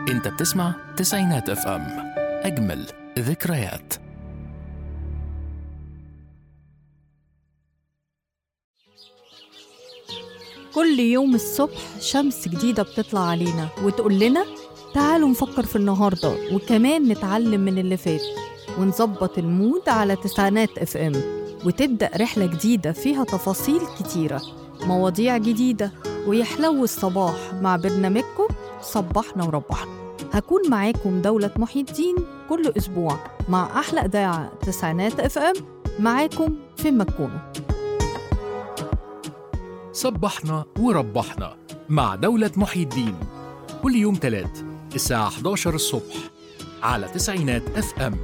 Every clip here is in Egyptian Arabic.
انت بتسمع تسعينات اف ام اجمل ذكريات كل يوم الصبح شمس جديدة بتطلع علينا وتقول لنا تعالوا نفكر في النهاردة وكمان نتعلم من اللي فات ونظبط المود على تسعينات اف ام وتبدأ رحلة جديدة فيها تفاصيل كتيرة مواضيع جديدة ويحلو الصباح مع برنامجكم صبحنا وربحنا هكون معاكم دولة محي الدين كل أسبوع مع أحلى إذاعة تسعينات اف ام معاكم فين ما تكونوا صبحنا وربحنا مع دولة محي الدين كل يوم تلات الساعة 11 الصبح على تسعينات اف ام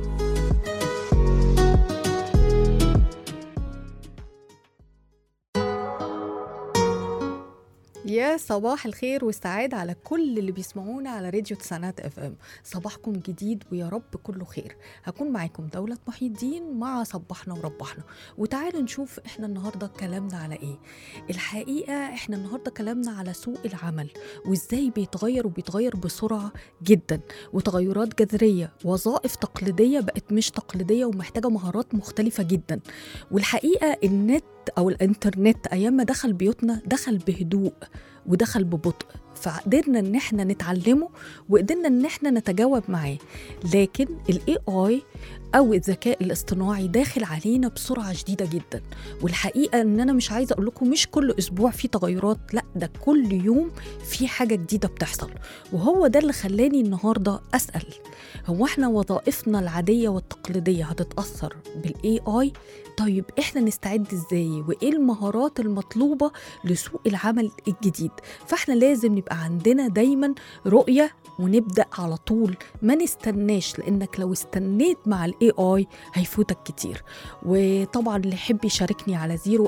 يا صباح الخير والسعادة على كل اللي بيسمعونا على راديو تسعينات اف ام صباحكم جديد ويا رب كله خير هكون معاكم دولة محي الدين مع صبحنا وربحنا وتعالوا نشوف احنا النهاردة كلامنا على ايه الحقيقة احنا النهاردة كلامنا على سوق العمل وازاي بيتغير وبيتغير بسرعة جدا وتغيرات جذرية وظائف تقليدية بقت مش تقليدية ومحتاجة مهارات مختلفة جدا والحقيقة النت او الانترنت ايام ما دخل بيوتنا دخل بهدوء ودخل ببطء فقدرنا ان احنا نتعلمه وقدرنا ان احنا نتجاوب معاه لكن الاي اي او الذكاء الاصطناعي داخل علينا بسرعه شديده جدا والحقيقه ان انا مش عايزه اقول لكم مش كل اسبوع في تغيرات لا ده كل يوم في حاجه جديده بتحصل وهو ده اللي خلاني النهارده اسال هو احنا وظائفنا العاديه والتقليديه هتتاثر بالاي اي طيب احنا نستعد ازاي وايه المهارات المطلوبه لسوق العمل الجديد فاحنا لازم نبقى عندنا دايما رؤيه ونبدا على طول ما نستناش لانك لو استنيت مع الاي اي هيفوتك كتير وطبعا اللي يحب يشاركني على 0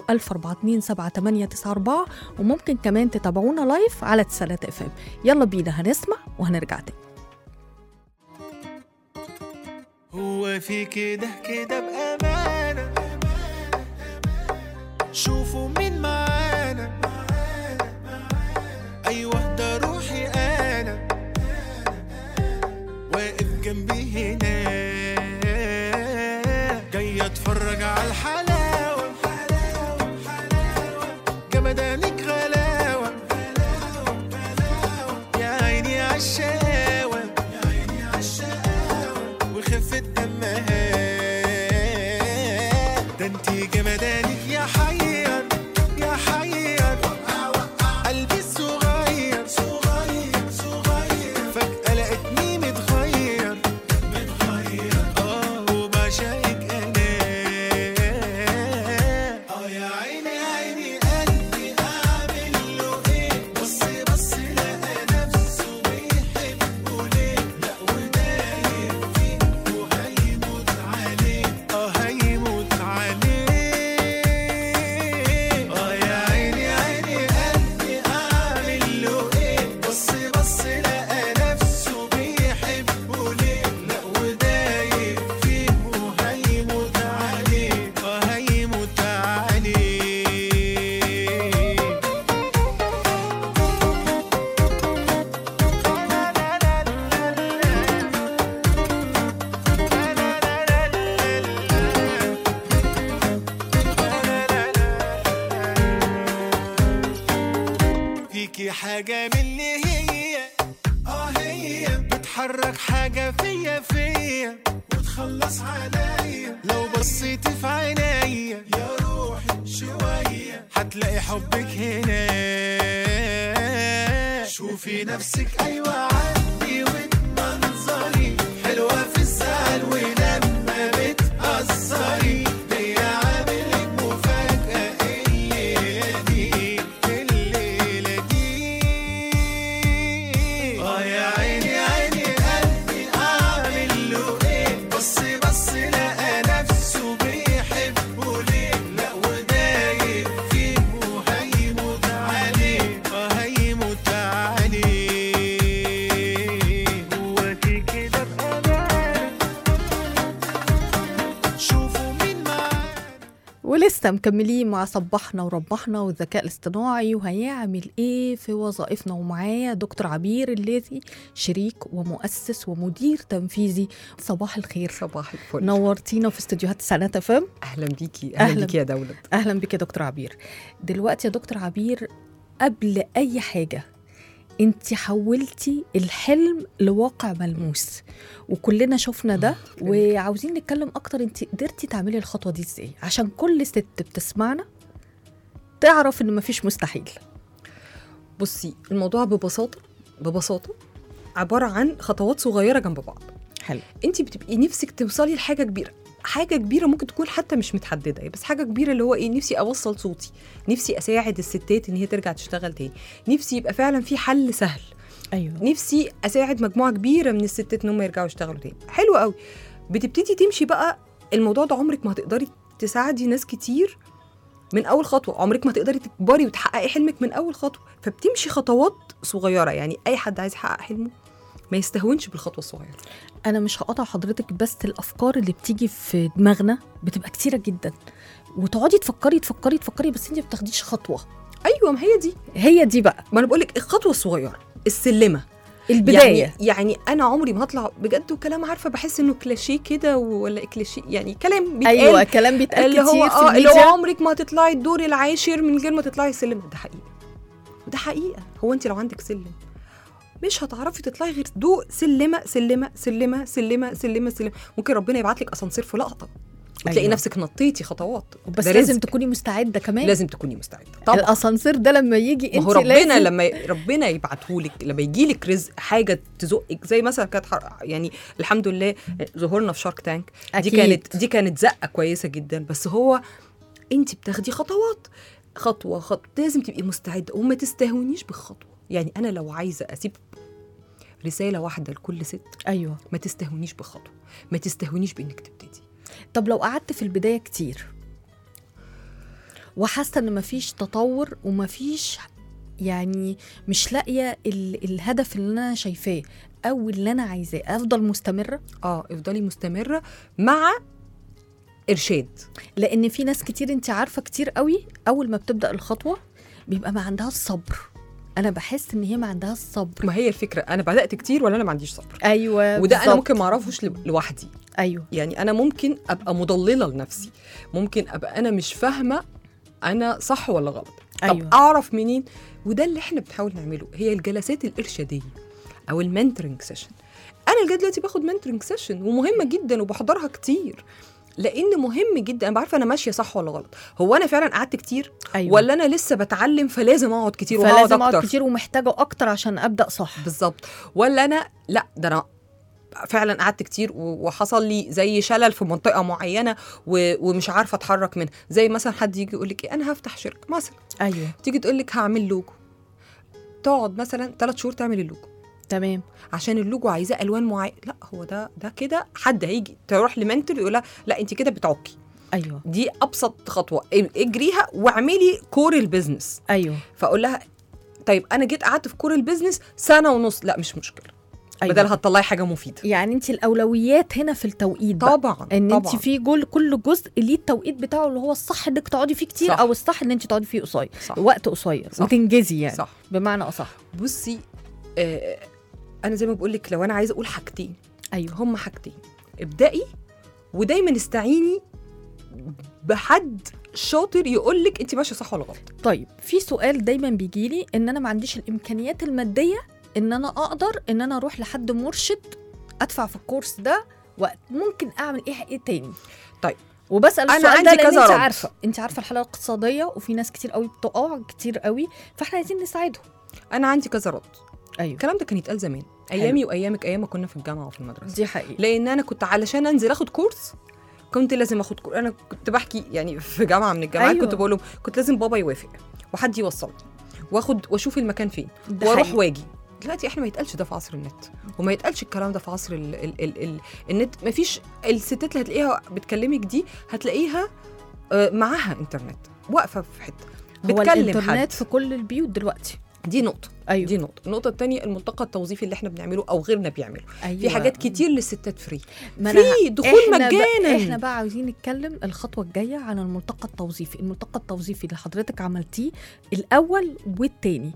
427 وممكن كمان تتابعونا لايف على تسالات اف ام يلا بينا هنسمع وهنرجع تاني هو في كده كده بأمانة شوفوا مين معانا أيوة ده روحي أنا واقف جنبي هنا جاي أتفرج على الحلاوة جمدانك غلاوة يا عيني عالشقاوة وخفة دمها ده انتي جمدانك يا حير يا حير قلبي الصغير صغير صغير فجأة لقيتني متغير متغير اه وبعشقك انا اه يا عيني عيني قلبي اعمل له ايه بص بص لقى نفسه بيحبه ليه لا ودايب فيه وهيموت عليه اه هيموت عليه اه يا عيني عيني قلبي اعمل له ايه بص بص لقى نفسه بيحبه ليه لا ودايب فيه وهيموت عليه اه هيموت عليه فيكي حاجة من اللي هي اه هي بتحرك حاجة فيا فيا وتخلص عليا لو بصيتي في عينيا يا روحي شوية هتلاقي حبك هنا شوفي نفسك أيوة عندي وتمنظري حلوة في الزعل ولما بتأثري ليا عاملك مفاجأة الليلة دي الليلة دي اه يا عيني عيني قلبي أعمل له إيه بص بص لقى نفسه بيحبه ليه لا ودايب فيه وهيموت عليه اه هيموت عليه ولسه مكملين مع صبحنا وربحنا والذكاء الاصطناعي وهيعمل ايه في وظائفنا ومعايا دكتور عبير الليثي شريك ومؤسس ومدير تنفيذي صباح الخير صباح الفل نورتينا في استديوهات سنة فم اهلا بيكي أهلاً. اهلا بيكي يا دولت اهلا بك يا دكتور عبير دلوقتي يا دكتور عبير قبل اي حاجه انت حولتي الحلم لواقع ملموس وكلنا شفنا ده وعاوزين نتكلم اكتر انت قدرتي تعملي الخطوه دي ازاي عشان كل ست بتسمعنا تعرف ان مفيش مستحيل بصي الموضوع ببساطه ببساطه عباره عن خطوات صغيره جنب بعض حلو انت بتبقي نفسك توصلي لحاجه كبيره حاجه كبيره ممكن تكون حتى مش متحدده بس حاجه كبيره اللي هو ايه نفسي اوصل صوتي نفسي اساعد الستات ان هي ترجع تشتغل تاني نفسي يبقى فعلا في حل سهل ايوه نفسي اساعد مجموعه كبيره من الستات ان هم يرجعوا يشتغلوا تاني حلو قوي بتبتدي تمشي بقى الموضوع ده عمرك ما هتقدري تساعدي ناس كتير من اول خطوه عمرك ما تقدري تكبري وتحققي حلمك من اول خطوه فبتمشي خطوات صغيره يعني اي حد عايز يحقق حلمه ما يستهونش بالخطوه الصغيره انا مش هقطع حضرتك بس الافكار اللي بتيجي في دماغنا بتبقى كتيره جدا وتقعدي تفكري تفكري تفكري بس انت ما بتاخديش خطوه ايوه ما هي دي هي دي بقى ما انا بقول لك الخطوه الصغيره السلمه البدايه يعني يعني انا عمري ما هطلع بجد وكلام عارفه بحس انه كلاشيه كده ولا كلاشيه يعني كلام بيتقال ايوه كلام بيتقال اللي كتير هو في اه اللي هو الميديا عمرك ما هتطلعي الدور العاشر من غير ما تطلعي السلم ده حقيقه ده حقيقه هو انت لو عندك سلم مش هتعرفي تطلعي غير دو سلمه سلمه سلمه سلمه سلمه سلمه ممكن ربنا يبعت لك اسانسير في لقطه وتلاقي أيوة. نفسك نطيتي خطوات بس ده لازم رزق. تكوني مستعده كمان لازم تكوني مستعده طبعا الاسانسير ده لما يجي ما انت هو ربنا لازم لما ي- ربنا يبعتهولك لما يجيلك رزق حاجه تزقك زي مثلا كانت حر- يعني الحمد لله ظهورنا في شارك تانك دي أكيد. كانت دي كانت زقه كويسه جدا بس هو انت بتاخدي خطوات خطوه خطوه لازم تبقي مستعده وما تستهونيش بالخطوه يعني انا لو عايزه اسيب رساله واحده لكل ست ايوه ما تستهونيش بخطوه ما تستهونيش بانك تبتدي طب لو قعدت في البدايه كتير وحاسه ان مفيش تطور ومفيش يعني مش لاقيه ال- الهدف اللي انا شايفاه او اللي انا عايزاه افضل مستمره اه افضلي مستمره مع ارشاد لان في ناس كتير انت عارفه كتير قوي اول ما بتبدا الخطوه بيبقى ما عندها الصبر انا بحس ان هي ما عندها الصبر ما هي الفكره انا بدات كتير ولا انا ما عنديش صبر ايوه وده انا بالظبط. ممكن ما اعرفوش لو- لوحدي ايوه يعني انا ممكن ابقى مضلله لنفسي ممكن ابقى انا مش فاهمه انا صح ولا غلط طب أيوة. اعرف منين وده اللي احنا بنحاول نعمله هي الجلسات الارشاديه او المنتورنج سيشن انا لغايه دلوقتي باخد منتورنج سيشن ومهمه جدا وبحضرها كتير لان مهم جدا انا بعرفه انا ماشيه صح ولا غلط هو انا فعلا قعدت كتير ايوه ولا انا لسه بتعلم فلازم اقعد كتير وهقعد فلازم اقعد اكتر كتير ومحتاجه اكتر عشان ابدا صح بالظبط ولا انا لا ده انا فعلا قعدت كتير و- وحصل لي زي شلل في منطقه معينه و- ومش عارفه اتحرك منها زي مثلا حد يجي يقول لك إيه انا هفتح شركه مثلا ايوه تيجي تقول لك هعمل لوجو تقعد مثلا ثلاث شهور تعمل اللوجو تمام عشان اللوجو عايزاه الوان معينه لا هو ده ده كده حد هيجي تروح لمنتور يقول لها لا انت كده بتعكي ايوه دي ابسط خطوه اجريها واعملي كور البيزنس ايوه فاقول لها طيب انا جيت قعدت في كور البيزنس سنه ونص لا مش مشكله أيوة. بدل هتطلعي حاجه مفيده يعني انت الاولويات هنا في التوقيت بقى. طبعا ان انت طبعا في جول كل جزء ليه التوقيت بتاعه اللي هو الصح انك تقعدي فيه كتير صح. او الصح ان انت تقعدي فيه قصير صح. وقت قصير صح. وتنجزي يعني صح بمعنى اصح بصي آه انا زي ما بقول لك لو انا عايزه اقول حاجتين ايوه هم حاجتين ابدأي ودايما استعيني بحد شاطر يقول لك انت ماشيه صح ولا غلط طيب في سؤال دايما بيجي لي ان انا ما عنديش الامكانيات الماديه ان انا اقدر ان انا اروح لحد مرشد ادفع في الكورس ده وقت ممكن اعمل ايه ايه تاني طيب. وبسال أنا السؤال ده عندي لان كذا انت رد. عارفه انت عارفه الحاله الاقتصاديه وفي ناس كتير قوي بتقع كتير قوي فاحنا عايزين نساعدهم انا عندي كذا رد ايوه الكلام ده كان يتقال زمان ايامي وايامك ايام ما كنا في الجامعه وفي المدرسه دي حقيقه لان انا كنت علشان انزل اخد كورس كنت لازم اخد كورس انا كنت بحكي يعني في جامعه من الجامعات أيوة. أيوة. كنت بقول لهم كنت لازم بابا يوافق وحد يوصلني واخد واشوف المكان فين ده واروح حقيقي. واجي دلوقتي احنا ما يتقالش ده في عصر النت وما يتقالش الكلام ده في عصر ال ال ال ال النت ما فيش الستات اللي هتلاقيها بتكلمك دي هتلاقيها آه، معاها انترنت واقفه في حته هو بتكلم الانترنت حد في كل البيوت دلوقتي دي نقطه ايوه دي نقطه النقطه الثانيه الملتقى التوظيفي اللي احنا بنعمله او غيرنا بيعمله أيوة. في حاجات كتير للستات فري ما في أنا- دخول إحنا بقى- مجانا احنا بقى عاوزين نتكلم الخطوه الجايه عن الملتقى التوظيفي الملتقى التوظيفي اللي حضرتك عملتيه الاول والتاني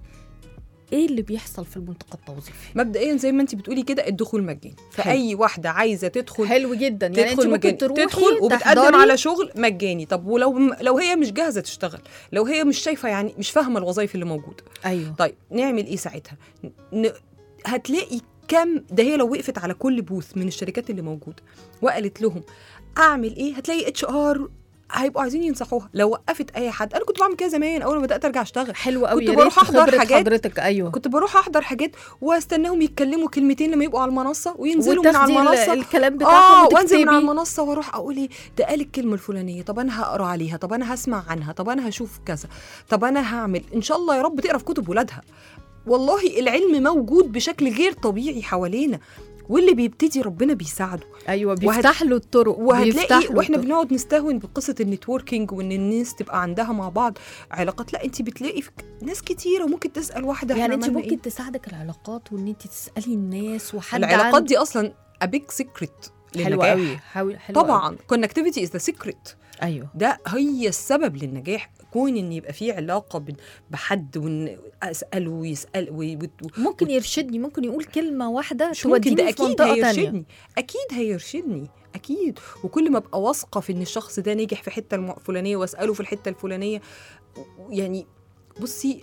ايه اللي بيحصل في الملتقى التوظيفي مبدئيا زي ما انت بتقولي كده الدخول مجاني حلو. فاي واحده عايزه تدخل حلو جدا يعني انت تدخل ممكن مجاني تروحي تدخل وبتقدم تحضري- على شغل مجاني طب ولو لو هي مش جاهزه تشتغل لو هي مش شايفه يعني مش فاهمه الوظائف اللي موجوده ايوه طيب نعمل ايه ساعتها ن... هتلاقي كم ده هي لو وقفت على كل بوث من الشركات اللي موجوده وقالت لهم اعمل ايه هتلاقي اتش ار هيبقوا عايزين ينصحوها لو وقفت اي حد انا كنت بعمل كده زمان اول ما بدات ارجع اشتغل حلو قوي كنت يا بروح ريت أحضر خبرة حاجات. حضرتك ايوه كنت بروح احضر حاجات واستناهم يتكلموا كلمتين لما يبقوا على المنصه وينزلوا من وتاخدي على ال- المنصه الكلام اه بتاعهم وانزل من على وتكتبي. المنصه واروح اقول ايه ده قال الكلمه الفلانيه طب انا هقرا عليها طب انا هسمع عنها طب انا هشوف كذا طب انا هعمل ان شاء الله يا رب تقرا في كتب ولادها والله العلم موجود بشكل غير طبيعي حوالينا واللي بيبتدي ربنا بيساعده ايوه وهت- بيفتح له الطرق بيفتح وهتلاقي له واحنا الطرق. بنقعد نستهون بقصه النتوركينج وان الناس تبقى عندها مع بعض علاقات لا انت بتلاقي في ناس كتيره ممكن تسال واحده يعني إحنا انت عملنا ممكن إيه؟ تساعدك العلاقات وان انت تسالي الناس وحد العلاقات عن- دي اصلا a big secret حلوه للنجاح قوي حلو حلو طبعا connectivity is the secret ايوه ده هي السبب للنجاح كون ان يبقى في علاقه بن- بحد وان اساله ويسال وي- وت- ممكن يرشدني ممكن يقول كلمه واحده مش ممكن توديني ده في اكيد منطقه تانية هيرشدني اكيد هيرشدني اكيد وكل ما ابقى واثقه في ان الشخص ده نجح في حته الم- الفلانيه واساله في الحته الفلانيه و- يعني بصي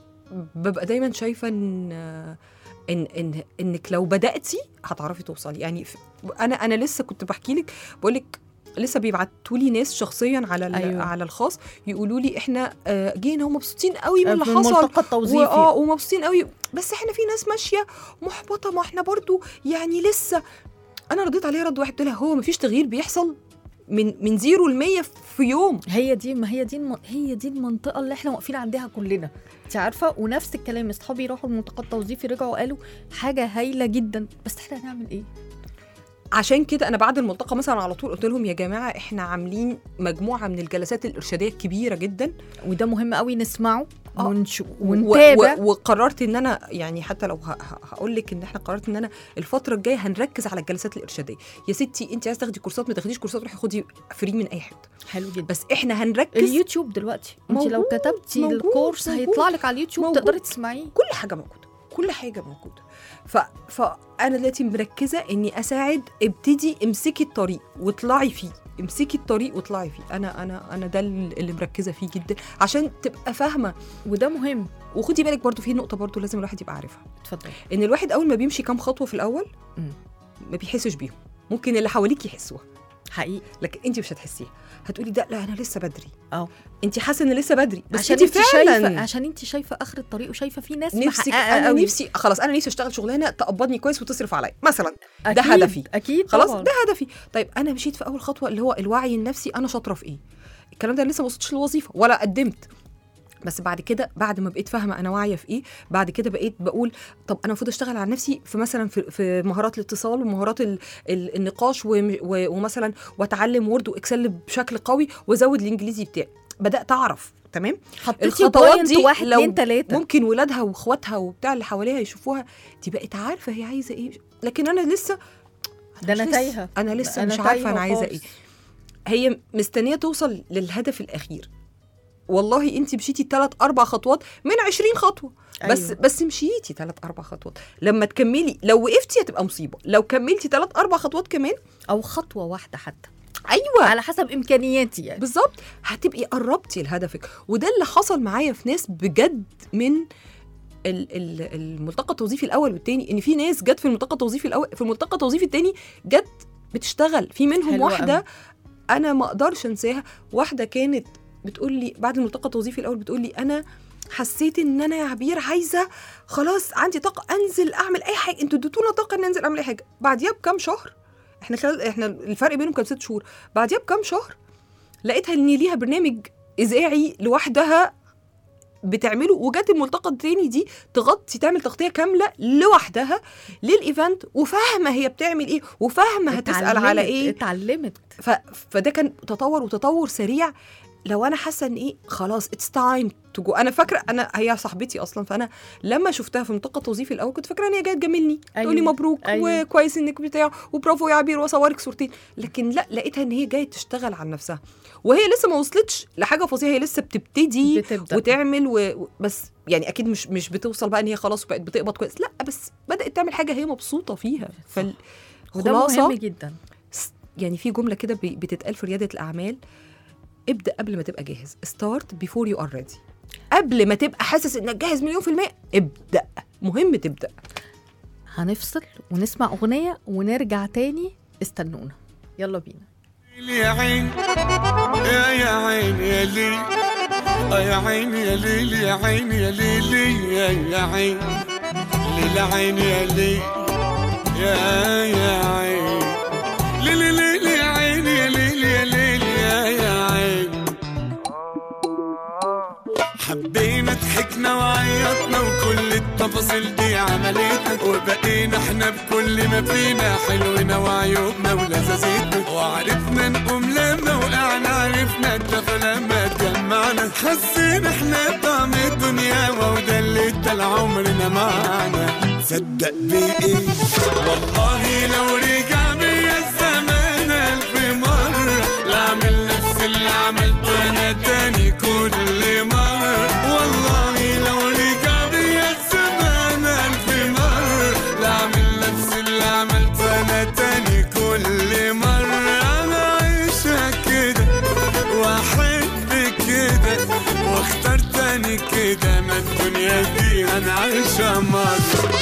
ببقى دايما شايفه ان ان ان انك لو بداتي هتعرفي توصلي يعني ف- انا انا لسه كنت بحكي لك بقول لك لسه بيبعتوا لي ناس شخصيا على ال- أيوة. على الخاص يقولوا لي احنا آه، جينا ومبسوطين قوي من اللي في حصل الملتقى التوظيفي واه ومبسوطين قوي بس احنا في ناس ماشيه محبطه ما احنا برضو يعني لسه انا رديت عليها رد واحد قلت لها هو مفيش تغيير بيحصل من من زيرو ل 100 في يوم هي دي ما هي دي الم... هي دي المنطقه اللي احنا واقفين عندها كلنا انت عارفه ونفس الكلام اصحابي راحوا الملتقى التوظيفي رجعوا قالوا حاجه هايله جدا بس احنا هنعمل ايه عشان كده انا بعد الملتقى مثلا على طول قلت لهم يا جماعه احنا عاملين مجموعه من الجلسات الارشاديه الكبيره جدا وده مهم قوي نسمعه آه. ونشو... و- ونتابع و- وقررت ان انا يعني حتى لو هقول لك ان احنا قررت ان انا الفتره الجايه هنركز على الجلسات الارشاديه يا ستي انت عايزه تاخدي كورسات ما تاخديش كورسات روحي خدي فري من اي حته حلو جدا بس احنا هنركز اليوتيوب دلوقتي انت لو موجود، كتبتي موجود، الكورس موجود، هيطلع لك على اليوتيوب موجود. تقدري تسمعيه كل حاجه موجوده كل حاجه موجوده ف... فانا دلوقتي مركزه اني اساعد ابتدي امسكي الطريق واطلعي فيه امسكي الطريق واطلعي فيه انا انا انا ده اللي مركزه فيه جدا عشان تبقى فاهمه وده مهم وخدي بالك برضو في نقطه برضو لازم الواحد يبقى عارفها اتفضلي ان الواحد اول ما بيمشي كام خطوه في الاول مم. ما بيحسش بيهم ممكن اللي حواليك يحسوها حقيقي لكن انت مش هتحسيها هتقولي ده لا انا لسه بدري اه انت حاسه ان لسه بدري بس عشان انت انت فعلا شايفه عشان انت شايفه اخر الطريق وشايفه في ناس نفسك محققه انا قوي. نفسي خلاص انا نفسي اشتغل شغلانه تقبضني كويس وتصرف عليا مثلا ده أكيد، هدفي. اكيد خلاص طبعاً. ده هدفي طيب انا مشيت في اول خطوه اللي هو الوعي النفسي انا شاطره في ايه الكلام ده لسه ما وصلتش للوظيفه ولا قدمت بس بعد كده بعد ما بقيت فاهمه انا واعيه في ايه بعد كده بقيت بقول طب انا المفروض اشتغل على نفسي في مثلا في, في مهارات الاتصال ومهارات ال ال النقاش وم- و- ومثلا واتعلم وورد واكسل بشكل قوي وازود الانجليزي بتاعي بدات اعرف تمام حطيتي الخطوات بوينت دي واحد لو اتنين تلاته ممكن ولادها واخواتها وبتاع اللي حواليها يشوفوها دي بقت عارفه هي عايزه ايه لكن انا لسه ده مش انا لسه- تايهه انا لسه أنا مش عارفه تايهة انا عايزه خالص. ايه هي مستنيه توصل للهدف الاخير والله انت مشيتي ثلاث اربع خطوات من 20 خطوه بس أيوة. بس مشيتي ثلاث اربع خطوات لما تكملي لو وقفتي هتبقى مصيبه لو كملتي ثلاث اربع خطوات كمان او خطوه واحده حتى ايوه على حسب امكانياتي يعني بالظبط هتبقي قربتي لهدفك وده اللي حصل معايا في ناس بجد من ال- ال- الملتقى التوظيفي الاول والتاني ان في ناس جت في الملتقى التوظيفي الاول في الملتقى التوظيفي التاني جت بتشتغل في منهم حلوة واحده أوي. انا ما اقدرش انساها واحده كانت بتقول لي بعد الملتقى التوظيفي الاول بتقول لي انا حسيت ان انا يا عبير عايزه خلاص عندي طاقه انزل اعمل اي حاجه انتوا اديتونا طاقه ان انزل اعمل اي حاجه بعديها بكام شهر احنا خلال احنا الفرق بينهم كان ست شهور بعديها بكام شهر لقيتها ان ليها برنامج اذاعي لوحدها بتعمله وجت الملتقى التاني دي تغطي تعمل تغطيه كامله لوحدها للايفنت وفاهمه هي بتعمل ايه وفاهمه هتسال على اتعلمت- ايه اتعلمت ف... فده كان تطور وتطور سريع لو انا حاسه ان ايه خلاص اتس تايم تو جو انا فاكره انا هي صاحبتي اصلا فانا لما شفتها في منطقه التوظيف الاول كنت فاكره ان هي جايه تجاملني أيوة. تقول لي مبروك أيوة. وكويس انك بتاع وبرافو يا عبير واصورك صورتين لكن لا لقيتها ان هي جايه تشتغل على نفسها وهي لسه ما وصلتش لحاجه فظيعه هي لسه بتبتدي بتبدأ. وتعمل و... و- بس يعني اكيد مش مش بتوصل بقى ان هي خلاص بقت بتقبض كويس لا بس بدات تعمل حاجه هي مبسوطه فيها فال وده مهم خلاصه جدا س- يعني في جمله كده بي- بتتقال في رياده الاعمال ابدا قبل ما تبقى جاهز ستارت بيفور يو ار ريدي قبل ما تبقى حاسس انك جاهز مليون في المية ابدا مهم تبدا هنفصل ونسمع اغنيه ونرجع تاني استنونا يلا بينا يا عين يا يا عين يا لي آه يا عين يا ليل يا عين يا ليل يا يا عين ليل عين يا لي يا يا عين ليل ليل يا عين يا ليل يا ليل يا يا عين حبينا ضحكنا وعيطنا وكل التفاصيل دي عملتنا وبقينا احنا بكل ما فينا حلونا وعيوبنا ولذاذتنا وعرفنا نقوم لما وقعنا عرفنا الدفى لما اتجمعنا حسينا احنا طعم الدنيا وده اللي ادى عمرنا معانا تصدق بايه والله لو رجع بيا الزمان الف مرة لا اعمل نفس اللي عملته انا تاني كل مرة والله لو رجع بيا الزمان الف مرة لا اعمل نفس اللي عملته انا تاني كل مرة انا عايشة كده واحب كده واختار تاني كده ما الدنيا دي انا عايشة مرة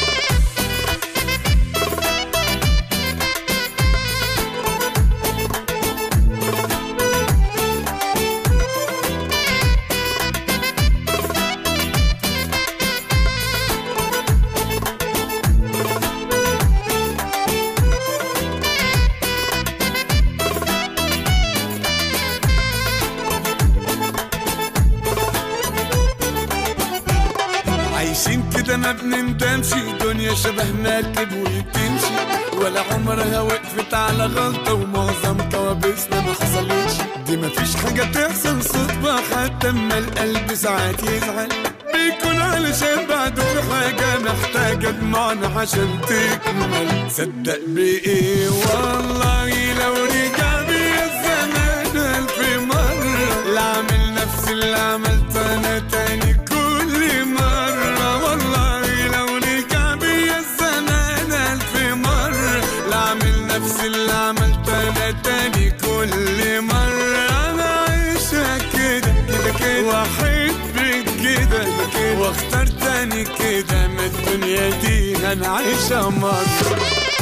عايشين كده ما بنندمش دنيا شبه مركب وبتمشي ولا عمرها وقفت على غلطة ومعظم كوابيسنا ما حصلتش دي مفيش حاجة تحصل صدفة حتى اما القلب ساعات يزعل بيكون علشان بعده في حاجة محتاجة دموعنا عشان تكمل صدق بإيه والله لو رجع بيا الزمان ألف مرة لا أعمل نفس اللي عملته أنا تاني كل مرة والله لو رجع بيا الزمان ألف مرة لا أعمل نفس اللي عملته أنا تاني كل مرة أنا عايشة كده كده كده وأحب كده كده وأختار تاني كده ما الدنيا دي أنا عايشة مرة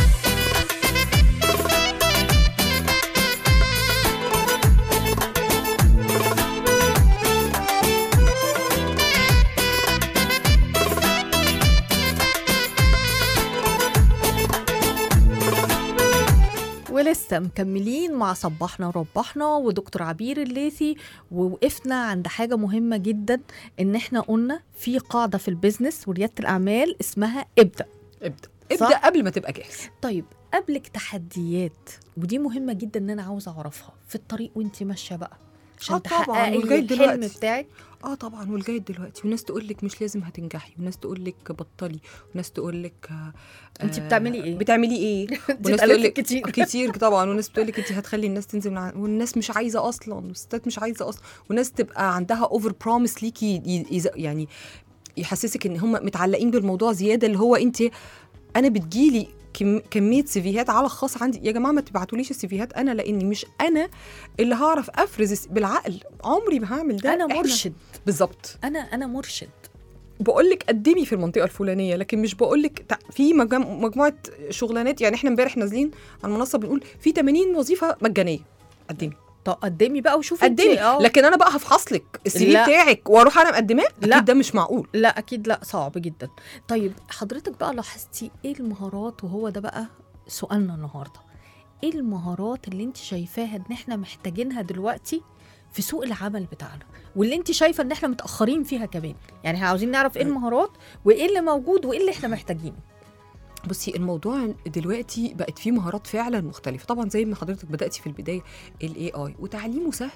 ولسه مكملين مع صباحنا وربحنا ودكتور عبير الليثي ووقفنا عند حاجة مهمة جدا ان احنا قلنا في قاعدة في البيزنس وريادة الأعمال اسمها ابدأ ابدا صح؟ ابدا قبل ما تبقى جاهز طيب قبلك تحديات ودي مهمة جدا ان انا عاوزة اعرفها في الطريق وانت ماشية بقى عشان آه طبعاً، تحققي والجاي الحلم دلوقتي. بتاعك اه طبعا والجاي دلوقتي وناس تقول لك مش لازم هتنجحي وناس تقول لك بطلي وناس تقول لك انت بتعملي ايه؟ بتعملي ايه دي وناس اتقالت تقول لك لك كتير. كتير طبعا وناس بتقول لك انت هتخلي الناس تنزل من عن... والناس مش عايزه اصلا والستات مش عايزه اصلا وناس تبقى عندها اوفر بروميس ليكي ي... يز... يعني يحسسك ان هم متعلقين بالموضوع زياده اللي هو انت انا بتجيلي كم... كميه سيفيهات على خاص عندي يا جماعه ما تبعتوليش السيفيهات انا لاني مش انا اللي هعرف افرز الس- بالعقل عمري ما هعمل ده انا إحنا- مرشد بالظبط انا انا مرشد بقول لك قدمي في المنطقه الفلانيه لكن مش بقول لك في مجم- مجموعه شغلانات يعني احنا امبارح نازلين على المنصه بنقول في 80 وظيفه مجانيه قدمي طب قدمي بقى وشوفي انت- قدمي اه. لكن انا بقى هفحص لك السي في لا. بتاعك واروح انا مقدماه لا. اكيد ده مش معقول لا اكيد لا صعب جدا طيب حضرتك بقى لاحظتي ايه المهارات وهو ده بقى سؤالنا النهارده ايه المهارات اللي انت شايفاها ان احنا محتاجينها دلوقتي في سوق العمل بتاعنا واللي انت شايفه ان احنا متاخرين فيها كمان يعني احنا عاوزين نعرف ايه المهارات وايه اللي موجود وايه اللي احنا محتاجينه بصي الموضوع دلوقتي بقت فيه مهارات فعلا مختلفه طبعا زي ما حضرتك بداتي في البدايه الاي اي وتعليمه سهل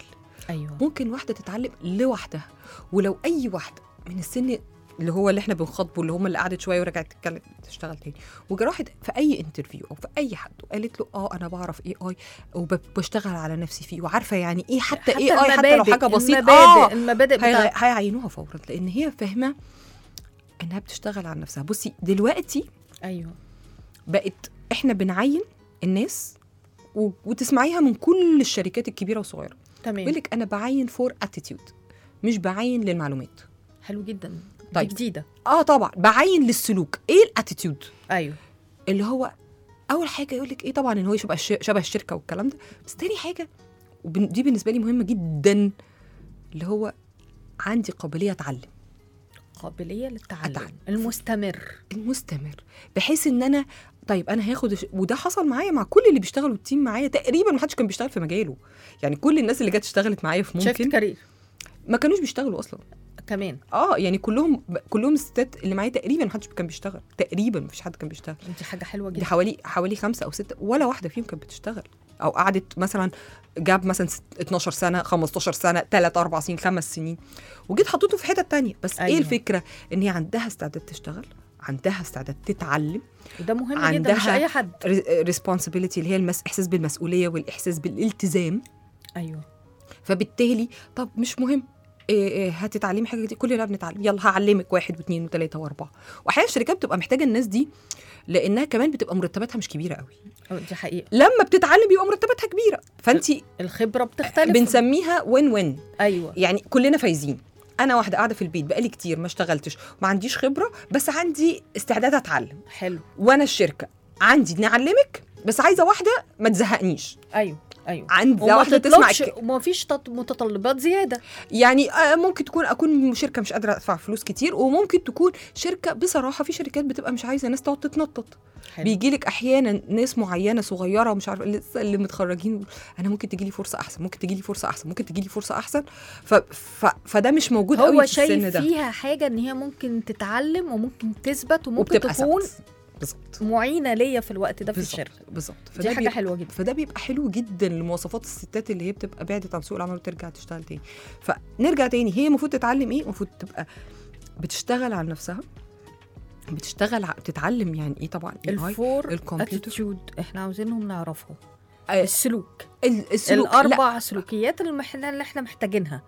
ايوه ممكن واحده تتعلم لوحدها ولو اي واحده من السن اللي هو اللي احنا بنخاطبه اللي هم اللي قعدت شويه ورجعت تتكلم تشتغل تاني وراحت في اي انترفيو او في اي حد وقالت له اه انا بعرف اي اي وبشتغل على نفسي فيه وعارفه يعني ايه حتى, اي اي حتى لو حاجه بسيطه المبادئ المبادئ هي- بتاعت هيعينوها فورا لان هي فاهمه انها بتشتغل على نفسها بصي دلوقتي ايوه بقت احنا بنعين الناس و... وتسمعيها من كل الشركات الكبيره والصغيره يقول تمام لك انا بعين فور اتيتيود مش بعين للمعلومات حلو جدا دي طيب. جديده اه طبعا بعين للسلوك ايه الاتيتيود ايوه اللي هو اول حاجه يقول لك ايه طبعا ان هو يبقى ش- شبه الشركه والكلام ده بس تاني حاجه ودي بالنسبه لي مهمه جدا اللي هو عندي قابليه اتعلم قابليه للتعلم أتعلم. المستمر المستمر بحيث ان انا طيب انا هاخد الش- وده حصل معايا مع كل اللي بيشتغلوا التيم معايا تقريبا ما حدش كان بيشتغل في مجاله يعني كل الناس اللي جت اشتغلت معايا في شفت ممكن كارير ما كانوش بيشتغلوا اصلا كمان اه يعني كلهم كلهم الستات اللي معايا تقريبا ما حدش كان بيشتغل تقريبا ما فيش حد كان بيشتغل دي حاجه حلوه دي جدا حوالي حوالي خمسه او سته ولا واحده فيهم كانت بتشتغل او قعدت مثلا جاب مثلا ست- 12 سنه 15 سنه 3 4 سنين خمس سنين وجيت حطيته في حته تانية بس أيوة. أيوة. ايه الفكره ان هي عندها استعداد تشتغل عندها استعداد تتعلم وده مهم جدا مش عندها- اي حد ريسبونسبيلتي اللي هي المس... احساس بالمسؤوليه والاحساس بالالتزام ايوه فبالتالي طب مش مهم إيه إيه هتتعلمي حاجه دي كلنا بنتعلم يلا هعلمك واحد واثنين وثلاثه واربعه واحيانا الشركات بتبقى محتاجه الناس دي لانها كمان بتبقى مرتباتها مش كبيره قوي أه، دي حقيقه لما بتتعلم بيبقى مرتباتها كبيره فانت الخبره بتختلف بنسميها وين وين ايوه يعني كلنا فايزين انا واحده قاعده في البيت بقالي كتير ما اشتغلتش ما عنديش خبره بس عندي استعداد اتعلم حلو وانا الشركه عندي نعلمك بس عايزه واحده ما تزهقنيش ايوه ايوه عندي وما واحده تسمع تطلبش الك... وما فيش تط- متطلبات زياده يعني آه، ممكن تكون اكون شركه مش قادره ادفع فلوس كتير وممكن تكون شركه بصراحه في شركات بتبقى مش عايزه ناس تقعد تتنطط حلو. بيجي لك احيانا ناس معينه صغيره ومش عارفه لسه اللي متخرجين انا ممكن تجي لي فرصه احسن ممكن تجي لي فرصه احسن ممكن تجي لي فرصه احسن ف... ف... فده مش موجود هو قوي في السن شايف ده فيها حاجه ان هي ممكن تتعلم وممكن تثبت وممكن وبتبقى تكون ثبت. بالظبط معينه ليا في الوقت ده في بالظبط الشركه بالظبط دي حاجه بيبقى- حلوه جدا فده بيبقى حلو جدا لمواصفات الستات اللي هي بتبقى بعدت عن سوق العمل وترجع تشتغل تاني فنرجع تاني هي المفروض تتعلم ايه المفروض تبقى بتشتغل على نفسها بتشتغل ع- بتتعلم يعني ايه طبعا AI. الفور الكمبيوتر. اتيتيود احنا عاوزينهم نعرفهم آه، السلوك ال- السلوك لا, الاربع سلوكيات اللي احنا اللي احنا محتاجينها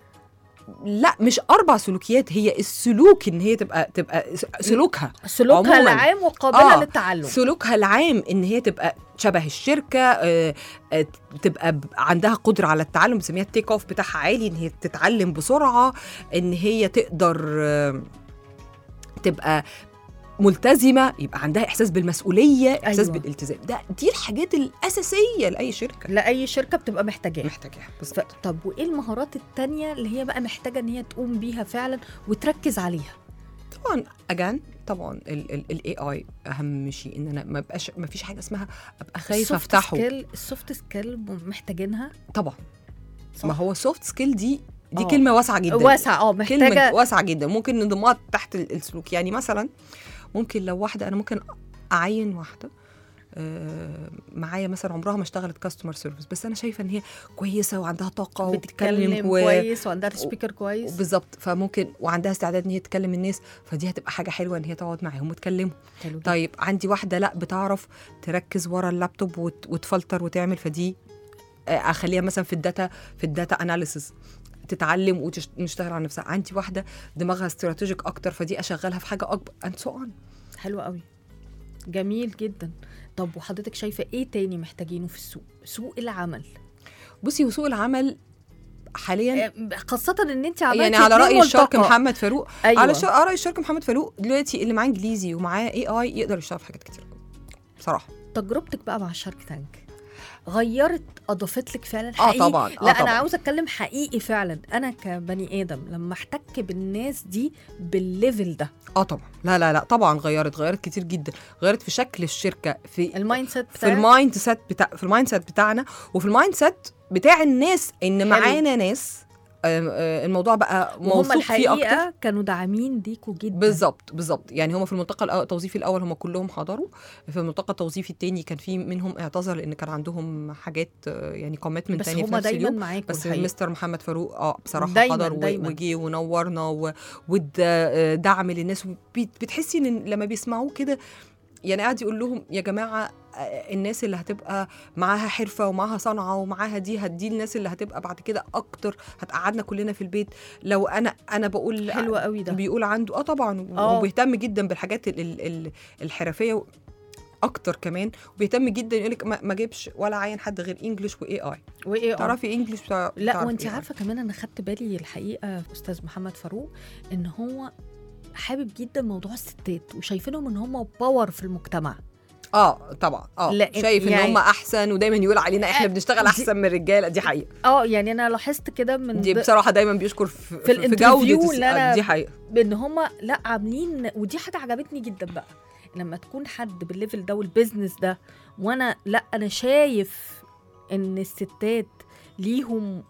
لا مش اربع سلوكيات هي السلوك ان هي تبقى تبقى س- سلوكها سلوكها عموماً. العام وقابله آه، للتعلم سلوكها العام ان هي تبقى شبه الشركه آه، آه، تبقى ب- عندها قدره على التعلم بنسميها التيك اوف بتاعها عالي ان هي تتعلم بسرعه ان هي تقدر آه، تبقى ملتزمه يبقى عندها احساس بالمسؤوليه احساس أيوة. بالالتزام ده دي الحاجات الاساسيه لاي شركه لاي شركه بتبقى محتاجاها محتاجاها ف... بالظبط طب وايه المهارات التانية اللي هي بقى محتاجه ان هي تقوم بيها فعلا وتركز عليها طبعا اجان طبعا الاي اي اهم شيء ان انا ما بقاش ما فيش حاجه اسمها ابقى خايفه السوفت افتحه سكيل السوفت سكيل محتاجينها طبعا صح. ما هو سوفت سكيل دي دي آه. كلمه واسعه جدا واسعه اه كلمه محتاجه واسعه جدا ممكن نضمها تحت ال- السلوك يعني مثلا ممكن لو واحده انا ممكن اعين واحده آه، معايا مثلا عمرها ما اشتغلت كاستمر سيرفيس بس انا شايفه ان هي كويسه وعندها طاقه وبتتكلم بتتكلم و... كويس وعندها سبيكر كويس بالظبط فممكن وعندها استعداد ان هي تكلم الناس فدي هتبقى حاجه حلوه ان هي تقعد معاهم وتكلمهم حلو جدا. طيب عندي واحده لا بتعرف تركز ورا اللابتوب وت... وتفلتر وتعمل فدي آه، اخليها مثلا في الداتا في الداتا اناليسز تتعلم ونشتغل على نفسها عندي واحده دماغها استراتيجيك اكتر فدي اشغلها في حاجه اكبر اند سو اون حلو قوي جميل جدا طب وحضرتك شايفه ايه تاني محتاجينه في السوق سوق العمل بصي وسوق العمل حاليا آه، خاصه ان انت عملتي يعني على اتنين راي الشرك ملتقى. محمد فاروق أيوة. على شر... راي الشرك محمد فاروق دلوقتي اللي معاه انجليزي ومعاه اي اي يقدر يشتغل في حاجات كتير بصراحه تجربتك بقى مع شارك تانك غيرت اضافت لك فعلا اه حقيقي طبعا لا آه انا طبعا. عاوزه اتكلم حقيقي فعلا انا كبني ادم لما احتك بالناس دي بالليفل ده اه طبعا لا لا لا طبعا غيرت غيرت كتير جدا غيرت في شكل الشركه في المايند سيت في بتاعك المايند سيت بتاع في المايند سيت بتاعنا وفي المايند سيت بتاع الناس ان حلو. معانا ناس آم، آه، الموضوع بقى وهم موثوق فيه اكتر الحقيقه كانوا داعمين ليكوا جدا بالظبط بالظبط يعني هم في الملتقى الأو- التوظيفي الاول هم كلهم حضروا في الملتقى التوظيفي الثاني كان في منهم اعتذر لان كان عندهم حاجات آه، يعني كوميتمنت بس تاني في هم نفس دايما اليوم معاكوا بس الحقيقة. مستر محمد فاروق اه بصراحه دايماً- حضر و- دايماً. وجي ونورنا و- وادى آه، دعم للناس وبت- بتحسي ان لما بيسمعوه كده يعني قاعد يقول لهم يا جماعه آه، الناس اللي هتبقى معاها حرفه ومعاها صنعه ومعاها دي هدي الناس اللي هتبقى بعد كده اكتر هتقعدنا كلنا في البيت لو انا انا بقول حلو قوي ده بيقول عنده اه طبعا آه. وبيهتم جدا بالحاجات ال ال ال الحرفيه و- اكتر كمان وبيهتم جدا يقول لك ما ما جيبش ولا عين حد غير انجلش واي اي وايه آه. تعرفي انجلش بتاع لا بتعرفي وانت AI. عارفه كمان انا خدت بالي الحقيقه استاذ محمد فاروق ان هو حابب جدا موضوع الستات وشايفينهم ان هم باور في المجتمع اه طبعا اه لا، شايف ان يعني- هم احسن ودايما يقول علينا احنا آه، بنشتغل دي- احسن من الرجاله دي حقيقه اه يعني انا لاحظت كده من دي ض- بصراحه دايما بيشكر في, في الانترفيو جوده اللي الس- أنا- آه، دي حقيقه ان هم لا عاملين ودي حاجه عجبتني جدا بقى لما تكون حد بالليفل ده والبيزنس ده وانا لا انا شايف ان الستات ليهم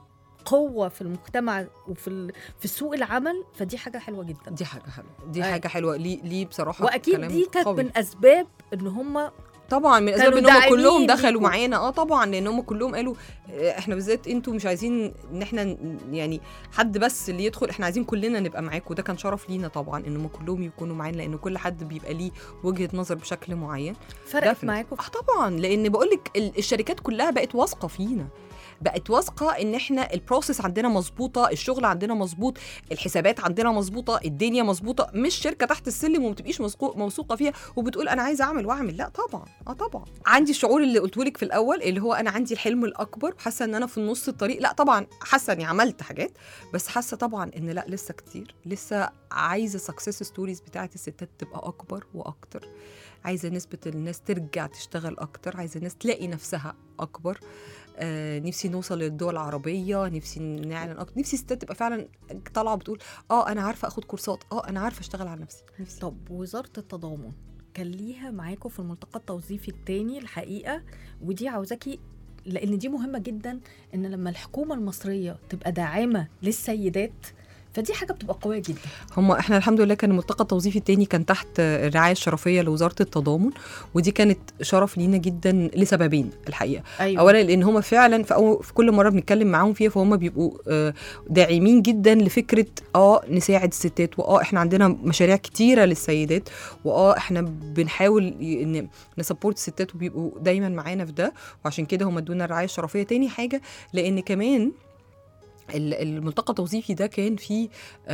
قوه في المجتمع وفي ال... في سوق العمل فدي حاجه حلوه جدا دي حاجه حلوه دي أي. حاجه حلوه ليه ليه بصراحه واكيد كلام دي كانت قوي. من اسباب ان هم طبعا من اسباب كانوا ان هم داعمين كلهم دخلوا ليكوا. معانا اه طبعا لان هم كلهم قالوا آه، احنا بالذات انتوا مش عايزين ان احنا ن- يعني حد بس اللي يدخل احنا عايزين كلنا نبقى معاكم وده كان شرف لينا طبعا ان هم كلهم يكونوا معانا لان كل حد بيبقى ليه وجهه نظر بشكل معين فرقت Definitely. معاكم اه طبعا لان بقول لك الشركات كلها بقت واثقه فينا بقت واثقه ان احنا البروسيس عندنا مظبوطه الشغل عندنا مظبوط الحسابات عندنا مظبوطه الدنيا مظبوطه مش شركه تحت السلم وما بتبقيش مسقو- موثوقه فيها وبتقول انا عايزه اعمل واعمل لا طبعا اه طبعا عندي الشعور اللي قلت لك في الاول اللي هو انا عندي الحلم الاكبر حاسه ان انا في النص الطريق لا طبعا حاسه اني عملت حاجات بس حاسه طبعا ان لا لسه كتير لسه عايزه سكسس ستوريز بتاعت الستات تبقى اكبر واكتر عايزه نسبه الناس ترجع تشتغل اكتر عايزه الناس تلاقي نفسها اكبر آه نفسي نوصل للدول العربيه نفسي نعلن اكتر نفسي الستات تبقى فعلا طالعه بتقول اه انا عارفه اخد كورسات اه انا عارفه اشتغل على نفسي نفسي طب وزاره التضامن كان ليها معاكم في الملتقى التوظيفي التاني الحقيقه ودي عاوزاكي لان دي مهمه جدا ان لما الحكومه المصريه تبقى داعمه للسيدات فدي حاجه بتبقى قويه جدا هم احنا الحمد لله كان الملتقى التوظيفي التاني كان تحت الرعايه الشرفيه لوزاره التضامن ودي كانت شرف لينا جدا لسببين الحقيقه ايوه اولا لان هم فعلا في, أول في كل مره بنتكلم معاهم فيها فهم بيبقوا آه، داعمين جدا لفكره اه نساعد الستات واه احنا عندنا مشاريع كتيره للسيدات واه احنا بنحاول ي- ان نسبورت الستات وبيبقوا دايما معانا في ده وعشان كده هم ادونا الرعايه الشرفيه تاني حاجه لان كمان ال- الملتقى التوظيفي ده كان فيه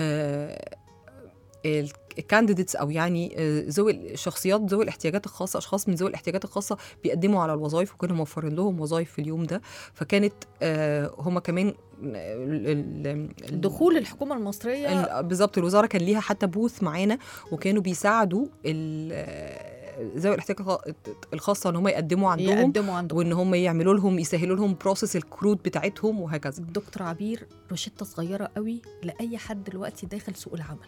آه الكانديديتس او يعني آه، ذوي الشخصيات ذوي الاحتياجات الخاصه اشخاص من ذوي الاحتياجات الخاصه بيقدموا على الوظائف وكانوا موفرين لهم وظائف في اليوم ده فكانت آه هم كمان ال- ال- ال- دخول الحكومه المصريه ال- بالظبط الوزاره كان ليها حتى بوث معانا وكانوا بيساعدوا ال- آه، ذوي الاحتياجات الخ- الخاصه ان هم يقدموا عندهم يقدموا عندهم وان هم يعملوا لهم يسهلوا لهم بروسيس الكروت بتاعتهم وهكذا دكتور عبير روشته صغيره قوي لاي حد دلوقتي داخل سوق العمل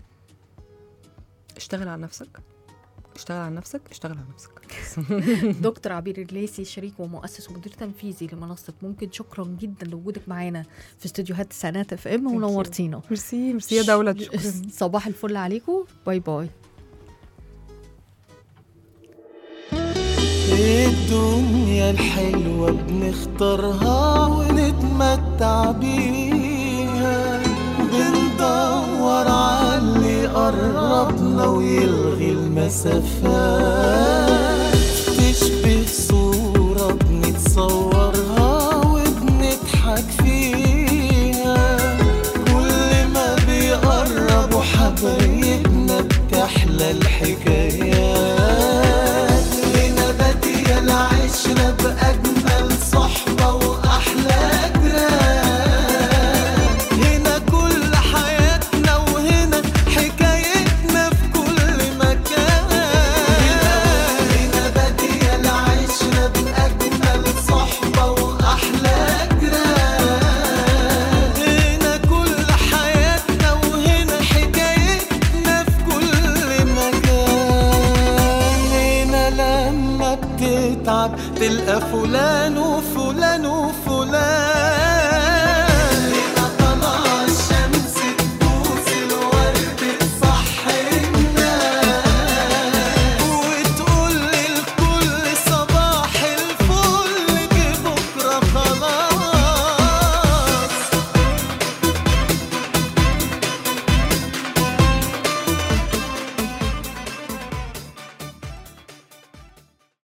اشتغل على نفسك اشتغل على نفسك اشتغل على نفسك دكتور عبير الليسي شريك ومؤسس ومدير تنفيذي لمنصه ممكن شكرا جدا لوجودك معانا في استديوهات تسعينات اف ام ونورتينا ميرسي ميرسي يا دولة شكرا صباح الفل عليكم باي باي الدنيا الحلوة بنختارها ونتمتع بيها بندور على اللي قربنا ويلغي المسافات تشبه صورة بنتصورها وبنضحك فيها كل ما بيقربوا حبايبنا بتحلى الحكايات هنا بادية العشرة بأجمل صحبة وأحلى جيران هنا كل حياتنا وهنا حكايتنا في كل مكان هنا بادية العشرة بأجمل صحبة وأحلى جيران هنا كل حياتنا وهنا حكايتنا في كل مكان هنا لما بتتعب تلقى فلان